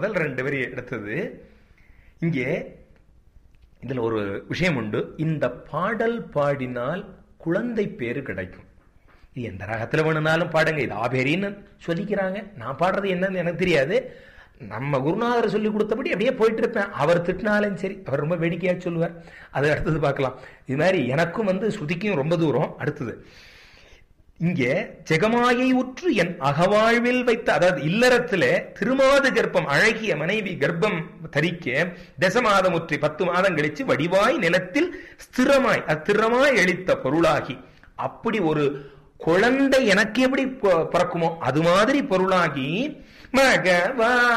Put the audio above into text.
முதல் ரெண்டு வரி எடுத்தது இங்கே இதுல ஒரு விஷயம் உண்டு இந்த பாடல் பாடினால் குழந்தை பேரு கிடைக்கும் இது எந்த ராகத்துல வேணும்னாலும் பாடுங்க இது ஆபேரின்னு சொல்லிக்கிறாங்க நான் பாடுறது என்னன்னு எனக்கு தெரியாது நம்ம குருநாதர் சொல்லி கொடுத்தபடி அப்படியே போயிட்டு இருப்பேன் அவர் திட்டினாலும் சரி அவர் ரொம்ப வேடிக்கையா சொல்லுவார் அது அடுத்தது பார்க்கலாம் இது மாதிரி எனக்கும் வந்து ஸ்ருதிக்கும் ரொம்ப தூரம் அடுத்தது இங்கே ஜெகமாயை உற்று என் அகவாழ்வில் வைத்த அதாவது இல்லறத்திலே திருமாது கர்ப்பம் அழகிய மனைவி கர்ப்பம் தரிக்க தசமாதமுற்றி பத்து மாதம் கழிச்சு வடிவாய் நிலத்தில் ஸ்திரமாய் அத்திரமாய் எளித்த பொருளாகி அப்படி ஒரு குழந்தை எனக்கு எப்படி பிறக்குமோ அது மாதிரி பொருளாகி மகவா